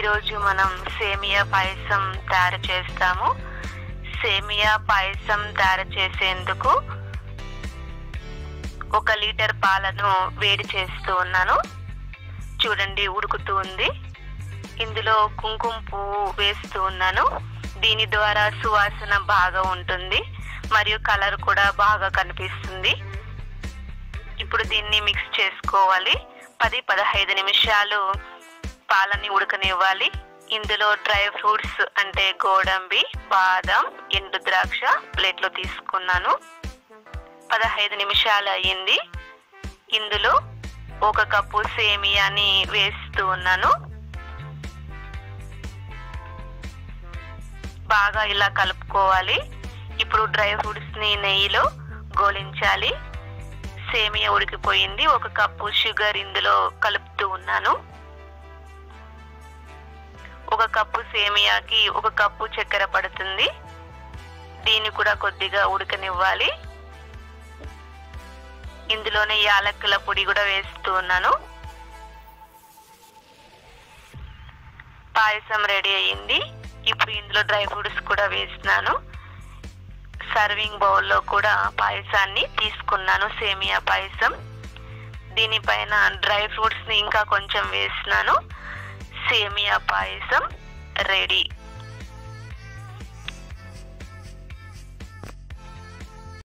ఈరోజు మనం సేమియా పాయసం తయారు చేస్తాము సేమియా పాయసం తయారు చేసేందుకు ఒక లీటర్ పాలను వేడి చేస్తూ ఉన్నాను చూడండి ఉడుకుతూ ఉంది ఇందులో కుంకుమ పువ్వు వేస్తూ ఉన్నాను దీని ద్వారా సువాసన బాగా ఉంటుంది మరియు కలర్ కూడా బాగా కనిపిస్తుంది ఇప్పుడు దీన్ని మిక్స్ చేసుకోవాలి పది పదహైదు నిమిషాలు పాలని ఉడకనివ్వాలి ఇందులో డ్రై ఫ్రూట్స్ అంటే గోడంబి బాదం ఎండు ద్రాక్ష ప్లేట్లో తీసుకున్నాను పదహైదు నిమిషాలు అయ్యింది ఇందులో ఒక కప్పు సేమియాని వేస్తూ ఉన్నాను బాగా ఇలా కలుపుకోవాలి ఇప్పుడు డ్రై ఫ్రూట్స్ ని నెయ్యిలో గోలించాలి సేమియా ఉడికిపోయింది ఒక కప్పు షుగర్ ఇందులో కలుపుతూ ఉన్నాను ఒక కప్పు సేమియాకి ఒక కప్పు చక్కెర పడుతుంది దీన్ని కూడా కొద్దిగా ఉడకనివ్వాలి ఇందులోనే యాలక్కుల పొడి కూడా వేస్తూ ఉన్నాను పాయసం రెడీ అయ్యింది ఇప్పుడు ఇందులో డ్రై ఫ్రూట్స్ కూడా వేసినాను సర్వింగ్ బౌల్లో కూడా పాయసాన్ని తీసుకున్నాను సేమియా పాయసం దీనిపైన డ్రై ఫ్రూట్స్ ని ఇంకా కొంచెం వేసినాను సేమియా పాయసం రెడీ